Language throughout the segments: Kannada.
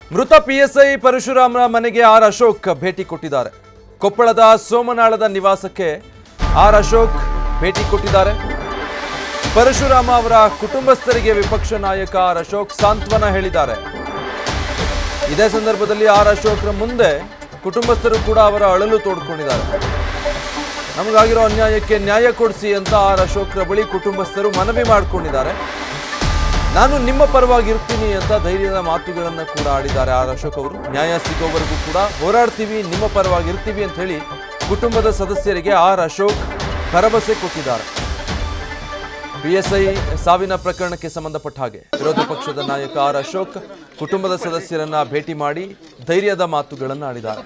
ಮೃತ ಪಿಎಸ್ಐ ಪರಶುರಾಮನ ಮನೆಗೆ ಆರ್ ಅಶೋಕ್ ಭೇಟಿ ಕೊಟ್ಟಿದ್ದಾರೆ ಕೊಪ್ಪಳದ ಸೋಮನಾಳದ ನಿವಾಸಕ್ಕೆ ಆರ್ ಅಶೋಕ್ ಭೇಟಿ ಕೊಟ್ಟಿದ್ದಾರೆ ಪರಶುರಾಮ ಅವರ ಕುಟುಂಬಸ್ಥರಿಗೆ ವಿಪಕ್ಷ ನಾಯಕ ಆರ್ ಅಶೋಕ್ ಸಾಂತ್ವನ ಹೇಳಿದ್ದಾರೆ ಇದೇ ಸಂದರ್ಭದಲ್ಲಿ ಆರ್ ಅಶೋಕ್ರ ಮುಂದೆ ಕುಟುಂಬಸ್ಥರು ಕೂಡ ಅವರ ಅಳಲು ತೋಡ್ಕೊಂಡಿದ್ದಾರೆ ನಮಗಾಗಿರೋ ಅನ್ಯಾಯಕ್ಕೆ ನ್ಯಾಯ ಕೊಡಿಸಿ ಅಂತ ಆರ್ ಅಶೋಕ್ರ ಬಳಿ ಕುಟುಂಬಸ್ಥರು ಮನವಿ ಮಾಡಿಕೊಂಡಿದ್ದಾರೆ ನಾನು ನಿಮ್ಮ ಪರವಾಗಿ ಇರ್ತೀನಿ ಅಂತ ಧೈರ್ಯದ ಮಾತುಗಳನ್ನು ಕೂಡ ಆಡಿದ್ದಾರೆ ಆರ್ ಅಶೋಕ್ ಅವರು ನ್ಯಾಯ ಸಿಗೋವರೆಗೂ ಕೂಡ ಹೋರಾಡ್ತೀವಿ ನಿಮ್ಮ ಪರವಾಗಿ ಇರ್ತೀವಿ ಅಂತ ಹೇಳಿ ಕುಟುಂಬದ ಸದಸ್ಯರಿಗೆ ಆರ್ ಅಶೋಕ್ ಭರವಸೆ ಕೊಟ್ಟಿದ್ದಾರೆ ಪಿಎಸ್ಐ ಸಾವಿನ ಪ್ರಕರಣಕ್ಕೆ ಸಂಬಂಧಪಟ್ಟ ಹಾಗೆ ವಿರೋಧ ಪಕ್ಷದ ನಾಯಕ ಆರ್ ಅಶೋಕ್ ಕುಟುಂಬದ ಸದಸ್ಯರನ್ನ ಭೇಟಿ ಮಾಡಿ ಧೈರ್ಯದ ಮಾತುಗಳನ್ನು ಆಡಿದ್ದಾರೆ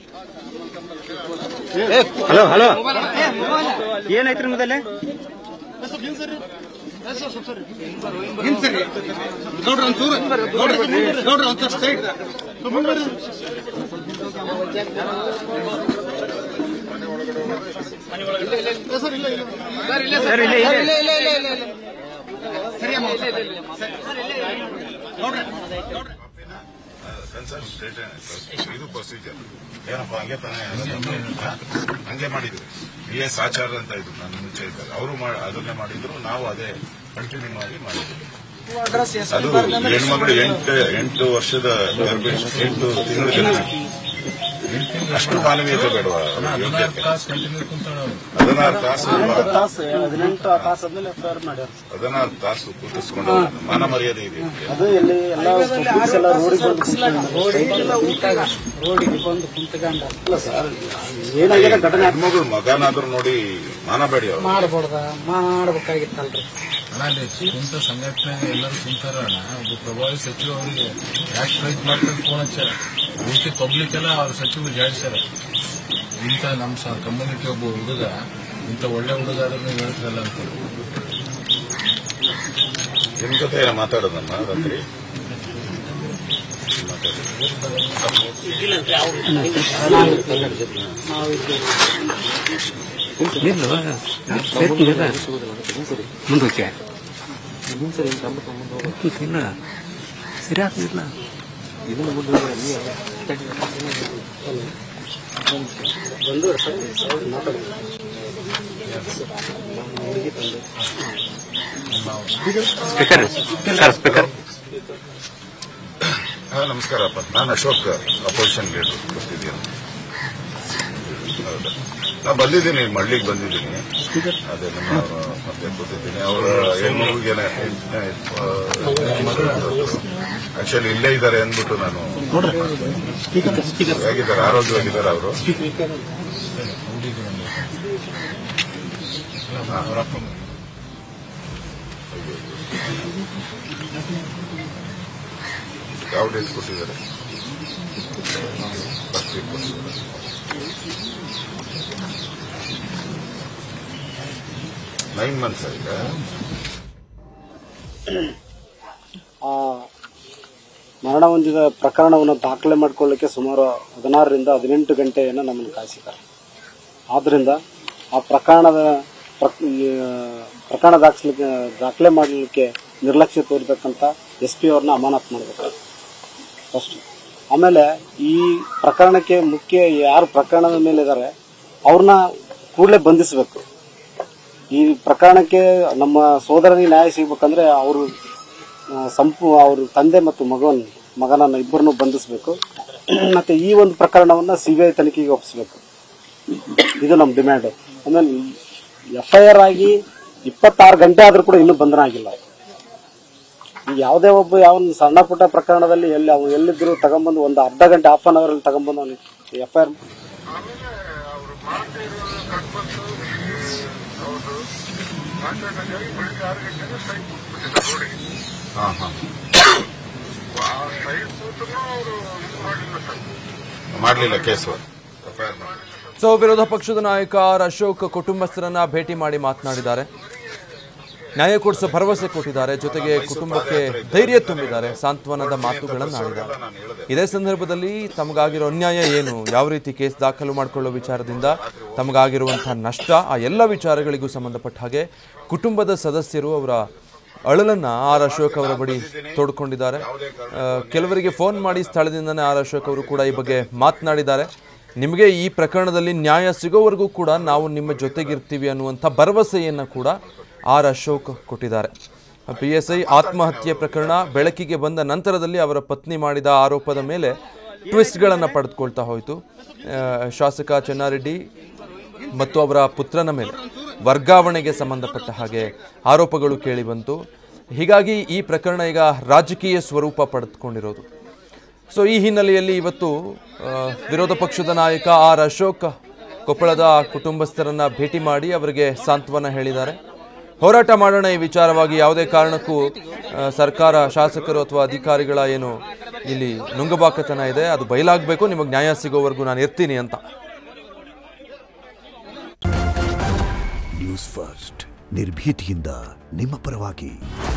ಹಲೋ ಹಲೋ ಏನಾಯ್ತ್ರಿ ಮೊದಲೇ ನೋಡ್ರಿ ಒಂಚೂರು ನೋಡ್ರಿ ನೋಡ್ರಿ ಒಂಚೂರು ಸೈಡ್ ಸರ್ ಇಲ್ಲ ಇಲ್ಲ ಸರ್ ಇಲ್ಲ ಇಲ್ಲ ಕನ್ಸರ್ನ್ ಸ್ಟೇಟ್ ಇದು ಪ್ರೊಸೀಜರ್ ಏನಪ್ಪ ಹಂಗೆ ತಾನೇ ಹಂಗೆ ಮಾಡಿದ್ರು ಬಿ ಎಸ್ ಆಚಾರ ಅಂತ ಇದ್ರು ನಾನು ಮುಂಚೆ ಇದ್ದಾಗ ಅವರು ಅದನ್ನೇ ಮಾಡಿದ್ರು ನಾವು ಅದೇ ಕಂಟಿನ್ಯೂ ಮಾಡಿ ಮಾಡಿದ್ವಿ ಅದು ಹೆಣ್ಮಗಳು ಎಂಟು ಎಂಟು ವರ್ಷದ ಗರ್ಭಿಣಿ ಎಂಟು ತಿಂಗಳ ಗರ್ಭಿಣಿ ಅಷ್ಟು ಮಾನವೀಯತೆ ಬೇಡವಾ ಯೋಗ್ಯತೆ ಹದಿನಾರು ತಾಸು ತಾಸು ಹದಿನೆಂಟು ತಾಸು ಆದ್ಮೇಲೆ ಎಫ್ ಐ ಮಾಡ್ಯಾರ ಹದಿನಾರು ತಾಸು ಕೂತಿಸ್ಕೊಂಡು ಮಾನ ಮರ್ಯಾದೆ ಇದೆ ಅದು ಎಲ್ಲಿ ಎಲ್ಲ ಪೊಲೀಸ್ ಎಲ್ಲ ರೋಡಿಗೆ ಬಂದು ರೋಡಿಗೆ ಬಂದು ಕುಂತ್ಕೊಂಡ ಇಲ್ಲ ಸರ್ ಏನಾಗಿದೆ ಘಟನೆ ಹೆಣ್ಮಗಳು ಮಗನಾದ್ರೂ ನೋಡಿ ಮಾನ ಬೇಡಿ ಅವ್ರು ಮಾಡಬಹುದ ಮಾಡ್ಬೇಕಾಗಿತ್ತಲ್ರಿ ಅಲ್ಲಿ ಕುಂತ ಸಂಘಟನೆ ಎಲ್ಲರೂ ಕುಂತಾರ ಅಣ್ಣ ಒಬ್ಬ ಪ್ರಭಾವಿ ಸಚಿವ ಅವರಿಗೆ ಯಾಕೆ ಪ್ರಯತ್ನ ಮಾಡ್ಕೊಂಡು ಫೋನ್ ಹಚ್ಚಾರ ಪೂರ್ತಿ ಪಬ್ಲಿಕ್ ಎಲ್ಲ ಅವ್ರ ಸಚಿವರು ಜಾಡಿಸ್ಯಾರ ಇಂಥ ನಮ್ಮ ಕಮ್ಯುನಿಟಿ ಒಬ್ಬ ಹುಡುಗ ಇಂಥ ಒಳ್ಳೆ ಹುಡುಗ ಆದ್ರೆ ನೀವು ಹೇಳ್ತಿರಲ್ಲ ಅಂತ ನಿಮ್ ಜೊತೆ ಮಾತಾಡೋದಮ್ಮ ರಾತ್ರಿ ಮುಂದಕ್ಕೆ ಇಲ್ಲ ಸರಿ ಆಗ್ತಿಲ್ಲ ಬಂದು ಸರ್ ಮಾತಾಡಿ ಸ್ಪೀಕರ್ ಸರ್ ಸ್ಪೀಕರ್ ಹಾ ನಮಸ್ಕಾರಪ್ಪ ನಾನು ಅಶೋಕ್ ಅಪೋಸಿಷನ್ ಲೀಡರ್ ಬರ್ತಿದ್ದೀನಿ ಹೌದಾ ನಾ ಬಂದಿದ್ದೀನಿ ಮಳ್ಳಿಗೆ ಬಂದಿದ್ದೀನಿ ಅದೇ ನಮ್ಮ ಮತ್ತೆ ಕೂತಿದ್ದೀನಿ ಅವರ ಹೆಣ್ಮಗುಗೇನೆ ಆಕ್ಚುಲಿ ಇಲ್ಲೇ ಇದ್ದಾರೆ ಅಂದ್ಬಿಟ್ಟು ನಾನು ಹೇಗಿದ್ದಾರೆ ಆರೋಗ್ಯವಾಗಿದ್ದಾರೆ ಅವರು ಯಾವ ಡೇಟ್ ಕೊಟ್ಟಿದ್ದಾರೆ ಫಸ್ಟ್ ವೀಕ್ ಕೊಟ್ಟಿದ್ದಾರೆ ನೈನ್ ಮಂತ್ಸ್ ಆಗಿದೆ ಆ ಮರಣ ಹೊಂದಿದ ಪ್ರಕರಣವನ್ನು ದಾಖಲೆ ಮಾಡಿಕೊಳ್ಳಿಕ್ಕೆ ಸುಮಾರು ಹದಿನಾರರಿಂದ ಹದಿನೆಂಟು ಗಂಟೆಯನ್ನು ನಮ್ಮನ್ನು ಕಾಯಿಸಿದ್ದಾರೆ ಆದ್ದರಿಂದ ಆ ಪ್ರಕರಣದ ಪ್ರಕ್- ಈ, ಪ್ರಕರಣ ದಾಖಲಿಕ್ಕೆ ದಾಖಲೆ ಮಾಡಲಿಕ್ಕೆ ನಿರ್ಲಕ್ಷ್ಯ ತೋರಿರ್ತಕ್ಕಂಥ ಎಸ್ ಪಿ ಅವ್ರನ್ನ ಅಮಾನತ್ ಮಾಡಬೇಕು ಫಸ್ಟ್ ಆಮೇಲೆ ಈ ಪ್ರಕರಣಕ್ಕೆ ಮುಖ್ಯ ಯಾರು ಪ್ರಕರಣದ ಮೇಲೆ ಇದ್ದಾರೆ ಅವ್ರನ್ನ ಕೂಡಲೇ ಬಂಧಿಸಬೇಕು ಈ ಪ್ರಕರಣಕ್ಕೆ ನಮ್ಮ ಸೋದರನಿಗೆ ನ್ಯಾಯ ಸಿಗ್ಬೇಕಂದ್ರೆ ಅವರು ಆ, ಸಂಪೂ ಅವ್ರ ತಂದೆ ಮತ್ತು ಮಗನ ಮಗನನ್ನ ಇಬ್ಬರನ್ನು ಬಂಧಿಸಬೇಕು ಮತ್ತೆ ಈ ಒಂದು ಪ್ರಕರಣವನ್ನ ಸಿಬಿಐ ತನಿಖೆಗೆ ಒಪ್ಪಿಸಬೇಕು ಇದು ನಮ್ಮ ಡಿಮ್ಯಾಂಡ್ ಆಮೇಲೆ ಎಫ್ ಐ ಆರ್ ಆಗಿ ಇಪ್ಪತ್ತಾರು ಗಂಟೆ ಆದ್ರೂ ಕೂಡ ಇನ್ನೂ ಬಂಧನ ಆಗಿಲ್ಲ ಈಗ ಯಾವುದೇ ಒಬ್ಬ ಯಾವ ಸಣ್ಣ ಪುಟ್ಟ ಪ್ರಕರಣದಲ್ಲಿ ಎಲ್ಲಿ ಅವ್ನು ಎಲ್ಲಿದ್ರು ತಗೊಂಬಂದು ಒಂದು ಅರ್ಧ ಗಂಟೆ ಹಾಫ್ ಅನ್ ಅವರ್ ಅಲ್ಲಿ ತಗೊಂಬಂದು ಅವನಿಗೆ ಎಫ್ ಐ ಆರ್ ಹಾ ಹಾ ಮಾಡಲಿಲ್ಲ ಕೇಸು ಎಫ್ಐಆರ್ ಮಾಡಲಿಲ್ಲ ಸೊ ವಿರೋಧ ಪಕ್ಷದ ನಾಯಕ ಆರ್ ಅಶೋಕ್ ಕುಟುಂಬಸ್ಥರನ್ನ ಭೇಟಿ ಮಾಡಿ ಮಾತನಾಡಿದ್ದಾರೆ ನ್ಯಾಯ ಕೊಡಿಸೋ ಭರವಸೆ ಕೊಟ್ಟಿದ್ದಾರೆ ಜೊತೆಗೆ ಕುಟುಂಬಕ್ಕೆ ಧೈರ್ಯ ತುಂಬಿದ್ದಾರೆ ಸಾಂತ್ವನದ ಮಾತುಗಳನ್ನು ಆಡಿದ್ದಾರೆ ಇದೇ ಸಂದರ್ಭದಲ್ಲಿ ತಮಗಾಗಿರೋ ಅನ್ಯಾಯ ಏನು ಯಾವ ರೀತಿ ಕೇಸ್ ದಾಖಲು ಮಾಡಿಕೊಳ್ಳೋ ವಿಚಾರದಿಂದ ತಮಗಾಗಿರುವಂತಹ ನಷ್ಟ ಆ ಎಲ್ಲ ವಿಚಾರಗಳಿಗೂ ಸಂಬಂಧಪಟ್ಟ ಹಾಗೆ ಕುಟುಂಬದ ಸದಸ್ಯರು ಅವರ ಅಳಲನ್ನ ಆರ್ ಅಶೋಕ್ ಅವರ ಬಳಿ ತೋಡ್ಕೊಂಡಿದ್ದಾರೆ ಆ, ಕೆಲವರಿಗೆ ಫೋನ್ ಮಾಡಿ ಸ್ಥಳದಿಂದನೇ ಆರ್ ಅಶೋಕ್ ಅವರು ಕೂಡ ಈ ಬಗ್ಗೆ ಮಾತನಾಡಿದ್ದಾರೆ ನಿಮಗೆ ಈ ಪ್ರಕರಣದಲ್ಲಿ ನ್ಯಾಯ ಸಿಗೋವರೆಗೂ ಕೂಡ ನಾವು ನಿಮ್ಮ ಜೊತೆಗಿರ್ತೀವಿ ಅನ್ನುವಂಥ ಭರವಸೆಯನ್ನು ಕೂಡ ಆರ್ ಅಶೋಕ್ ಕೊಟ್ಟಿದ್ದಾರೆ ಪಿ ಎಸ್ ಐ ಆತ್ಮಹತ್ಯೆ ಪ್ರಕರಣ ಬೆಳಕಿಗೆ ಬಂದ ನಂತರದಲ್ಲಿ ಅವರ ಪತ್ನಿ ಮಾಡಿದ ಆರೋಪದ ಮೇಲೆ ಟ್ವಿಸ್ಟ್ಗಳನ್ನು ಪಡೆದುಕೊಳ್ತಾ ಹೋಯಿತು ಆ, ಶಾಸಕ ಚೆನ್ನಾರೆಡ್ಡಿ ಮತ್ತು ಅವರ ಪುತ್ರನ ಮೇಲೆ ವರ್ಗಾವಣೆಗೆ ಸಂಬಂಧಪಟ್ಟ ಹಾಗೆ ಆರೋಪಗಳು ಕೇಳಿಬಂತು ಹೀಗಾಗಿ ಈ ಪ್ರಕರಣ ಈಗ ರಾಜಕೀಯ ಸ್ವರೂಪ ಪಡೆದುಕೊಂಡಿರೋದು ಸೊ ಈ ಹಿನ್ನೆಲೆಯಲ್ಲಿ ಇವತ್ತು ಆ, ವಿರೋಧ ಪಕ್ಷದ ನಾಯಕ ಆರ್ ಅಶೋಕ್ ಕೊಪ್ಪಳದ ಕುಟುಂಬಸ್ಥರನ್ನ ಭೇಟಿ ಮಾಡಿ ಅವರಿಗೆ ಸಾಂತ್ವನ ಹೇಳಿದ್ದಾರೆ ಹೋರಾಟ ಮಾಡೋಣ ಈ ವಿಚಾರವಾಗಿ ಯಾವುದೇ ಕಾರಣಕ್ಕೂ ಆ, ಸರ್ಕಾರ ಶಾಸಕರು ಅಥವಾ ಅಧಿಕಾರಿಗಳ ಏನು ಇಲ್ಲಿ ನುಂಗಬಾಕತನ ಇದೆ ಅದು ಬಯಲಾಗಬೇಕು ನಿಮಗೆ ನ್ಯಾಯ ಸಿಗೋವರೆಗೂ ನಾನು ಇರ್ತೀನಿ ಅಂತ ನ್ಯೂಸ್ ಫಸ್ಟ್ ನಿರ್ಭೀತಿಯಿಂದ ನಿಮ್ಮ ಪರವಾಗಿ